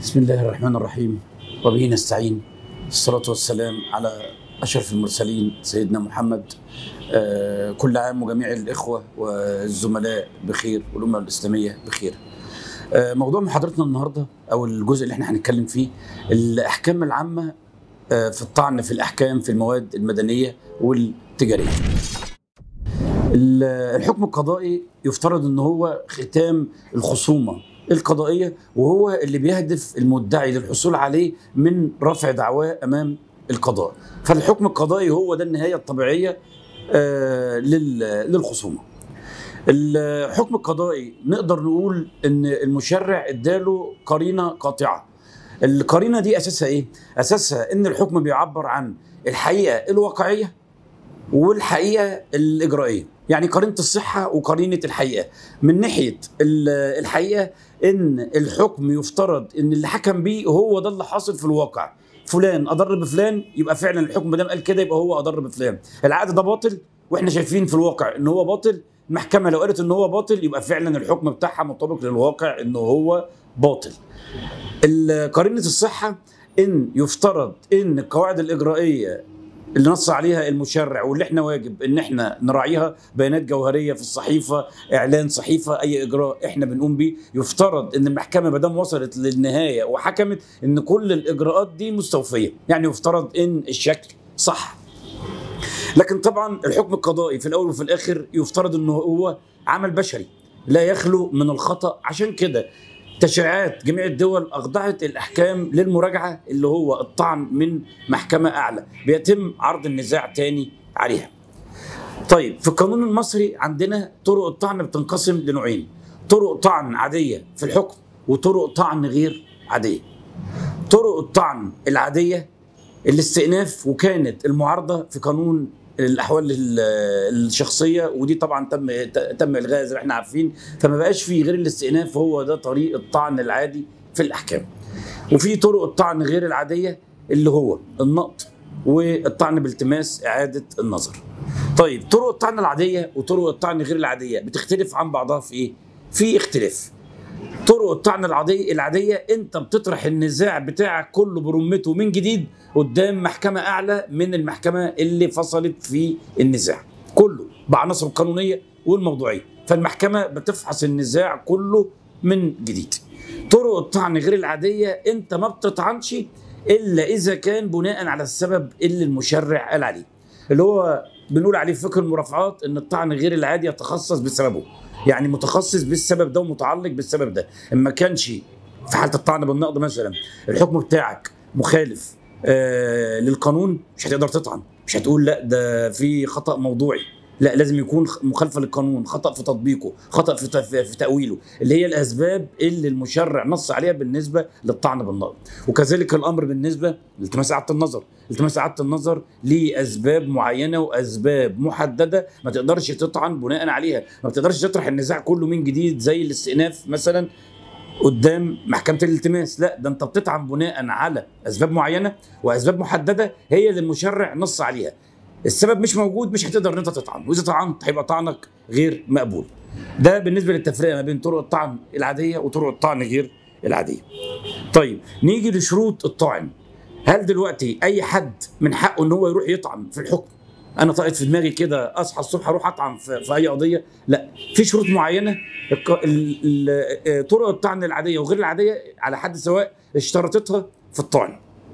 بسم الله الرحمن الرحيم وبه نستعين الصلاة والسلام على أشرف المرسلين سيدنا محمد آه، كل عام وجميع الإخوة والزملاء بخير والأمة الإسلامية بخير آه، موضوع محاضرتنا النهاردة أو الجزء اللي احنا هنتكلم فيه الأحكام العامة آه، في الطعن في الأحكام في المواد المدنية والتجارية ال- الحكم القضائي يفترض ان هو ختام الخصومه القضائيه وهو اللي بيهدف المدعي للحصول عليه من رفع دعواه امام القضاء فالحكم القضائي هو ده النهايه الطبيعيه آه، لل- للخصومه الحكم القضائي نقدر نقول ان المشرع اداله قرينه قاطعه القرينه دي اساسها ايه اساسها ان الحكم بيعبر عن الحقيقه الواقعيه والحقيقه الاجرائيه يعني قرينه الصحه وقرينه الحقيقه من ناحيه ال- الحقيقه ان الحكم يفترض ان اللي حكم بيه هو ده اللي حاصل في الواقع فلان اضر بفلان يبقى فعلا الحكم ما دام قال كده يبقى هو اضر بفلان العقد ده باطل واحنا شايفين في الواقع ان هو باطل المحكمه لو قالت ان هو باطل يبقى فعلا الحكم بتاعها مطابق للواقع ان هو باطل ال- قرينه الصحه ان يفترض ان القواعد الاجرائيه اللي نص عليها المشرع واللي احنا واجب ان احنا نراعيها بيانات جوهريه في الصحيفه اعلان صحيفه اي اجراء احنا بنقوم بيه يفترض ان المحكمه ما دام وصلت للنهايه وحكمت ان كل الاجراءات دي مستوفيه يعني يفترض ان الشكل صح لكن طبعا الحكم القضائي في الاول وفي الاخر يفترض انه هو عمل بشري لا يخلو من الخطا عشان كده تشريعات جميع الدول اخضعت الاحكام للمراجعه اللي هو الطعن من محكمه اعلى بيتم عرض النزاع تاني عليها طيب في القانون المصري عندنا طرق الطعن بتنقسم لنوعين طرق طعن عاديه في الحكم وطرق طعن غير عاديه طرق الطعن العاديه الاستئناف وكانت المعارضه في قانون الاحوال ال- الشخصيه ودي طبعا تم تم الغاء زي ما احنا عارفين فما بقاش فيه غير الاستئناف هو ده طريق الطعن العادي في الاحكام وفي طرق الطعن غير العاديه اللي هو النقط والطعن بالتماس اعاده النظر طيب طرق الطعن العاديه وطرق الطعن غير العاديه بتختلف عن بعضها في ايه في اختلاف طرق الطعن العادية العادية انت بتطرح النزاع بتاعك كله برمته من جديد قدام محكمة اعلى من المحكمة اللي فصلت في النزاع كله بعناصره القانونية والموضوعية فالمحكمة بتفحص النزاع كله من جديد طرق الطعن غير العادية انت ما بتطعنش الا اذا كان بناء على السبب اللي المشرع قال عليه اللي هو بنقول عليه في فقه المرافعات ان الطعن غير العادي يتخصص بسببه يعني متخصص بالسبب ده ومتعلق بالسبب ده ان ما كانش في حاله الطعن بالنقد مثلا الحكم بتاعك مخالف آه للقانون مش هتقدر تطعن مش هتقول لا ده في خطا موضوعي لا لازم يكون خ- مخالفه للقانون خطا في تطبيقه خطا في, تف- في تاويله اللي هي الاسباب اللي المشرع نص عليها بالنسبه للطعن بالنقد وكذلك الامر بالنسبه لالتماس اعاده النظر التماس اعاده النظر ليه اسباب معينه واسباب محدده ما تقدرش تطعن بناء عليها ما بتقدرش تطرح النزاع كله من جديد زي الاستئناف مثلا قدام محكمه الالتماس لا ده انت بتطعن بناء على اسباب معينه واسباب محدده هي اللي المشرع نص عليها السبب مش موجود مش هتقدر ان انت تطعن واذا طعنت هيبقى طعنك غير مقبول ده بالنسبه للتفرقه ما بين طرق الطعن العاديه وطرق الطعن غير العاديه طيب نيجي لشروط الطعن هل دلوقتي اي حد من حقه ان هو يروح يطعن في الحكم انا طلعت في دماغي كده اصحى الصبح اروح اطعن في, في اي قضيه لا في شروط معينه الق- ال- ال- طرق الطعن العاديه وغير العاديه على حد سواء اشترطتها في الطعن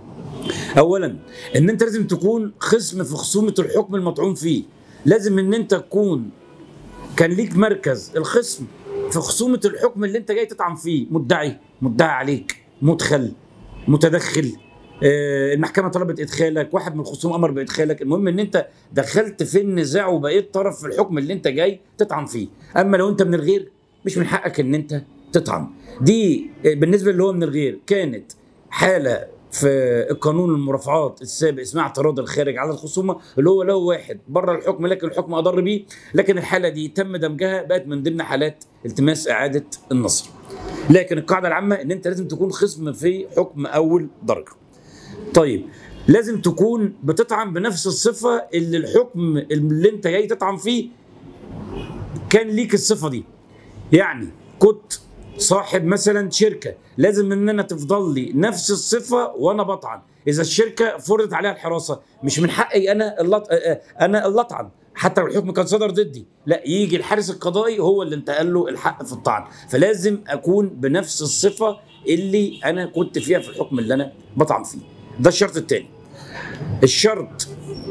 اولا ان انت لازم تكون خصم في خصومه الحكم المطعون فيه لازم ان انت تكون كان ليك مركز الخصم في خصومه الحكم اللي انت جاي تطعن فيه مدعي مدعي عليك مدخل متدخل آه، المحكمه طلبت ادخالك واحد من الخصوم امر بادخالك المهم ان انت دخلت في النزاع وبقيت طرف في الحكم اللي انت جاي تطعن فيه اما لو انت من الغير مش من حقك ان انت تطعن دي آه، بالنسبه اللي هو من الغير كانت حاله في القانون المرافعات السابق اسمها اعتراض الخارج على الخصومه اللي هو لو واحد بره الحكم لكن الحكم اضر بيه لكن الحاله دي تم دمجها بقت من ضمن حالات التماس اعاده النصر لكن القاعده العامه ان انت لازم تكون خصم في حكم اول درجه طيب لازم تكون بتطعن بنفس الصفه اللي الحكم اللي انت جاي تطعن فيه كان ليك الصفه دي يعني كنت صاحب مثلا شركه لازم ان انا تفضل لي نفس الصفه وانا بطعن اذا الشركه فرضت عليها الحراسه مش من حقي انا اللط... انا اللي اطعن حتى لو الحكم كان صدر ضدي لا يجي الحارس القضائي هو اللي انتقل له الحق في الطعن فلازم اكون بنفس الصفه اللي انا كنت فيها في الحكم اللي انا بطعن فيه ده الشرط الثاني الشرط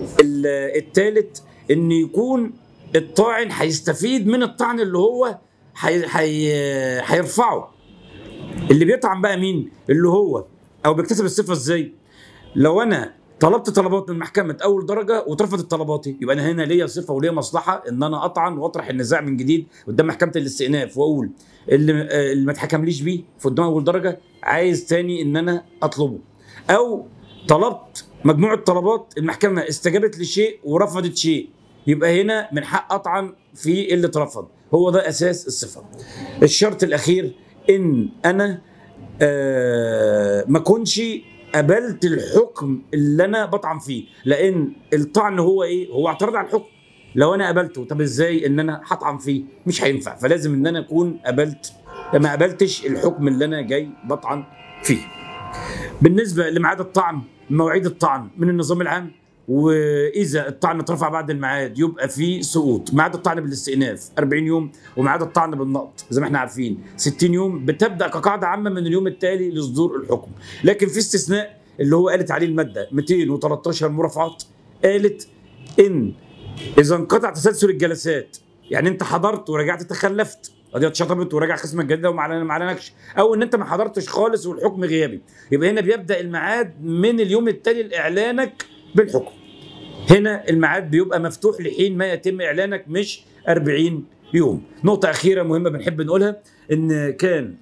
الثالث ان يكون الطاعن هيستفيد من الطعن اللي هو هي هي هيرفعه اللي بيطعن بقى مين اللي هو او بيكتسب الصفه ازاي لو انا طلبت طلبات من محكمه اول درجه واترفضت طلباتي يبقى انا هنا ليا صفه وليا مصلحه ان انا اطعن واطرح النزاع من جديد قدام محكمه الاستئناف واقول اللي اللي ما اتحكمليش بيه في قدام اول درجه عايز تاني ان انا اطلبه او طلبت مجموعه طلبات المحكمه استجابت لشيء ورفضت شيء يبقى هنا من حق اطعن في اللي اترفض هو ده اساس الصفه الشرط الاخير ان انا آه ما كنش قبلت الحكم اللي انا بطعن فيه لان الطعن هو ايه هو اعتراض على الحكم لو انا قبلته طب ازاي ان انا هطعن فيه مش هينفع فلازم ان انا اكون قبلت ما قبلتش الحكم اللي انا جاي بطعن فيه بالنسبه لميعاد الطعن مواعيد الطعن من النظام العام واذا الطعن اترفع بعد الميعاد يبقى في سقوط ميعاد الطعن بالاستئناف 40 يوم وميعاد الطعن بالنقض زي ما احنا عارفين 60 يوم بتبدا كقاعده عامه من اليوم التالي لصدور الحكم لكن في استثناء اللي هو قالت عليه الماده 213 مرافعات قالت ان اذا انقطع تسلسل الجلسات يعني انت حضرت ورجعت تخلفت قضيه اتشطبت وراجع خصم الجديده وما اعلنكش او ان انت ما حضرتش خالص والحكم غيابي يبقى هنا بيبدا الميعاد من اليوم التالي لاعلانك بالحكم هنا الميعاد بيبقى مفتوح لحين ما يتم اعلانك مش 40 يوم نقطه اخيره مهمه بنحب نقولها ان كان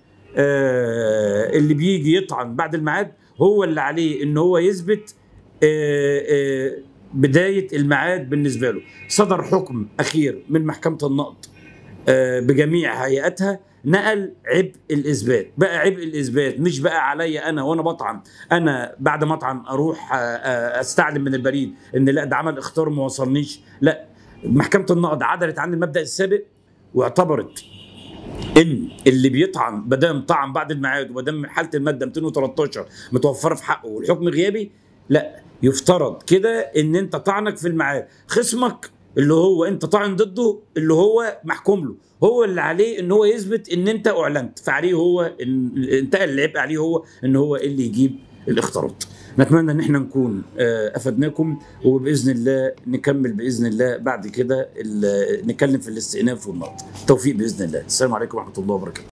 آه اللي بيجي يطعن بعد الميعاد هو اللي عليه ان هو يثبت آه آه بدايه الميعاد بالنسبه له صدر حكم اخير من محكمه النقض بجميع هيئاتها نقل عبء الاثبات بقى عبء الاثبات مش بقى عليا انا وانا بطعن انا بعد ما اطعن اروح استعلم من البريد ان لا ده عمل اختار ما وصلنيش لا محكمه النقض عدلت عن المبدا السابق واعتبرت ان اللي بيطعن ما دام طعن بعد الميعاد وما دام حاله الماده 213 متوفره في حقه والحكم غيابي لا يفترض كده ان انت طعنك في الميعاد خصمك اللي هو انت طعن ضده اللي هو محكوم له هو اللي عليه ان هو يثبت ان انت اعلنت فعليه هو إن انتقل العبء عليه هو ان هو اللي يجيب الاختراط نتمنى ان احنا نكون افدناكم وباذن الله نكمل باذن الله بعد كده نتكلم في الاستئناف والنقد توفيق باذن الله السلام عليكم ورحمه الله وبركاته